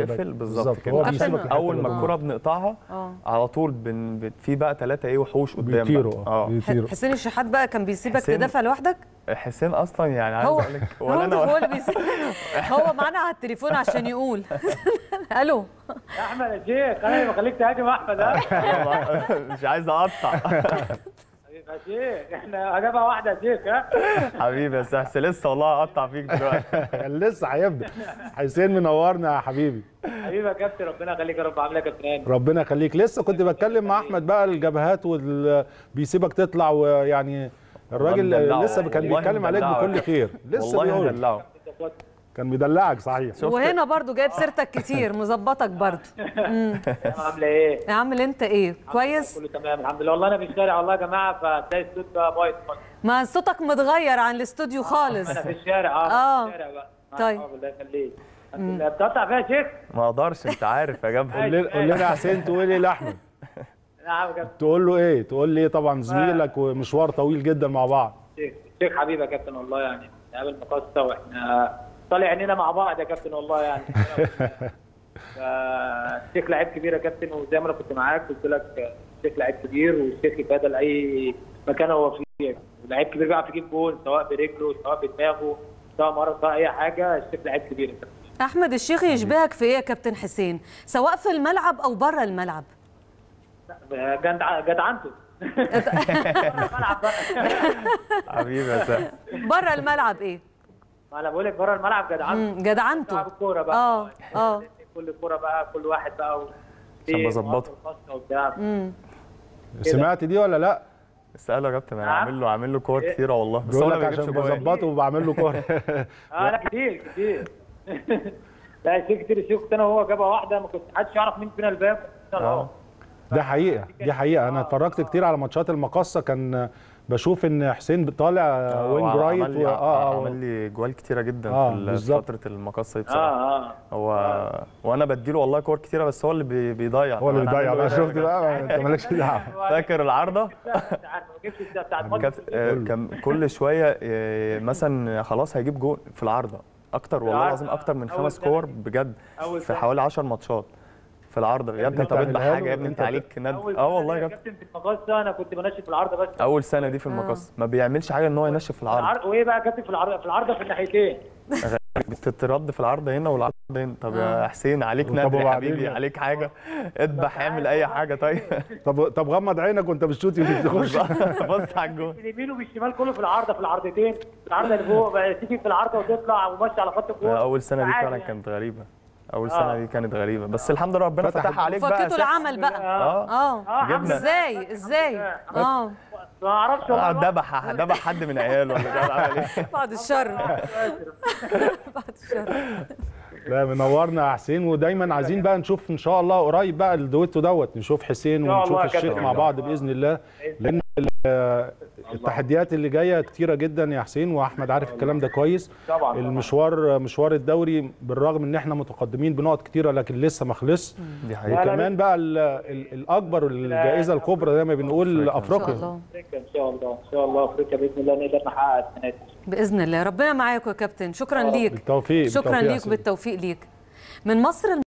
بنقفل بالظبط هو كده بيسيبك عشان لحد اول ما ما تجيب. الكوره بنقطعها اه على طول بن... بن- في بقى ثلاثه ايه وحوش قدام بيطيروا بقى. اه اه بيطيروا حسين الشحات بقى كان بيسيبك حسين- تدافع لوحدك حسين اصلا يعني عايز هو اقول لك هو ولا انا هو ولا اللي بيسيب هو معانا على التليفون عشان يقول الو يا احمد يا شيخ انا اللي بخليك تهاجم احمد ها مش عايز اقطع يا شيخ احنا اجابه واحده يا شيخ ها حبيبي يا سحس لسه والله هقطع فيك دلوقتي لسه هيبدا حسين منورنا يا حبيبي حبيبي يا كابتن ربنا يخليك يا رب عامل ايه يا كابتن هاني ربنا يخليك لسه كنت بتكلم مع احمد بقى الجبهات وال... بيسيبك تطلع ويعني الراجل مدلعه. لسه كان والله بيتكلم عليك مدلعه. بكل خير لسه والله بيقول هدلعه كان بيدلعك صحيح شفت وهنا برضو جايب سيرتك كتير مظبطك برضو عامله ايه عامل انت ايه كويس كله تمام الحمد لله والله انا في الشارع والله يا جماعه فتلاقي الصوت بقى بايظ خالص. ما صوتك متغير عن الاستوديو خالص انا في الشارع اه آه. في الشارع بقى آه، طيب. آه، الله يخليك الحمد لله بتقطع فيها يا شيخ ما اقدرش انت عارف يا قول جبهه لنا قول لنا يا حسين تقول ايه لاحمد نعم يا كابتن تقول له ايه تقول لي طبعا زميلك ومشوار طويل جدا مع بعض شيخ شيخ حبيبي يا كابتن والله يعني نقابل مقصه واحنا طالع عينينا مع بعض يا كابتن والله يعني الشيخ لعيب كبير يا كابتن وزي ما انا كنت معاك قلت لك الشيخ لعيب كبير والشيخ يفادى لاي مكان هو فيه لعيب كبير بيعرف يجيب جول سواء برجله سواء بدماغه سواء مره سواء اي حاجه الشيخ لعيب كبير يا كابتن احمد الشيخ يشبهك في ايه يا كابتن حسين سواء في الملعب او بره الملعب جدع جدعنته الملعب بقى حبيبي يا سحس بره الملعب ايه ما انا بقول لك بره الملعب جدعنته مم، جدعنته بتلعب الكوره بقى اه اه كل كوره بقى كل واحد بقى و... عشان بظبطه. خاصة وبتاع سمعت دي ولا لا اساله يا كابتن انا نعم. عامل له عامل له كور كتيره والله بس هو بيقول ما لك بيجيبش عشان جوان بظبطه وبعمل له كوره اه لا كتير كتير لا كتير كتير شفت انا وهو جابها واحده ما كنت حدش يعرف مين فينا الباب اه ده حقيقه دي حقيقه انا اتفرجت كتير على ماتشات المقصه كان بشوف ان حسين طالع وينج هو رايت عمل لي و- اه عمل اه لي جوال كتيره جدا آه، في ال- بالظبط. فتره المقصه دي بصراحه اه اه هو وانا بديله والله كور كتيره بس هو اللي بي- بيضيع هو اللي أنا بيضيع هعمل بقى له إيه شفت بقى انت مالكش دعوه فاكر العارضه انت عارف ما جبتش بتاع بتاع الماتش كان آه، كان كل شويه آه، مثلا خلاص هيجيب جول في العارضه اكتر والله العارضة. العظيم اكتر من أول خمس سنة كور دي. بجد أول في سنة. حوالي 10 ماتشات في العارضه يا ابني أنت طب اذبح تعملها حاجه له، يا ابني أنت انت عليك ند اول اه والله يا يا كابتن كابتن في المقصه انا كنت بنشف في العارضه بس اول سنه دي في المقص ما بيعملش حاجه ان هو ينشف في العارضه العرض وايه بقى يا كابتن في العارضه في العارضه في الناحيتين بتترد في العارضه هنا والعارضه هنا طب يا حسين عليك طب ندل يا وبعدين؟ حبيبي عليك حاجه اذبح اعمل اي حاجه طيب طب طب غمض عينك وانت بتشوت يمين تخش بص على الجول اليمين والشمال كله في العارضه في العرضتين العارضه اللي فوق بقى تيجي في العارضه وتطلع وماشي على خط الجول اول سنه دي عادي فعلا يعني. كانت غريبه اول آه. سنه دي كانت غريبه بس الحمد لله ربنا فتح- فتحها عليك بقى فكيتوا سحر. العمل بقى اه اه اه الحمد جبنا. لله. ازاي ازاي اه ما اعرفش آه، والله دبح دبح حد من عياله ولا مش عارف عمل ايه بعد الشر بعد الشر لا منورنا يا حسين ودايما عايزين بقى نشوف ان شاء الله قريب بقى الدويتو دوت نشوف حسين إن شاء ونشوف الله يا الشيخ كابتن. مع بعض باذن الله لان ال- التحديات اللي جايه كتيره جدا يا حسين واحمد عارف الكلام ده كويس طبعا المشوار مشوار الدوري بالرغم ان احنا متقدمين بنقط كتيره لكن لسه ما خلصش دي حقيقه وكمان بقى ال- ال- الاكبر والجائزه الكبرى زي ما بنقول ان شاء افريقيا الله افريقيا ان شاء الله ان شاء الله افريقيا باذن الله نقدر نحقق السنه دي باذن الله ربنا معاكم يا كابتن شكرا ليك بالتوفيق شكرا بالتوفيق يا ليك حسين. بالتوفيق ليك من مصر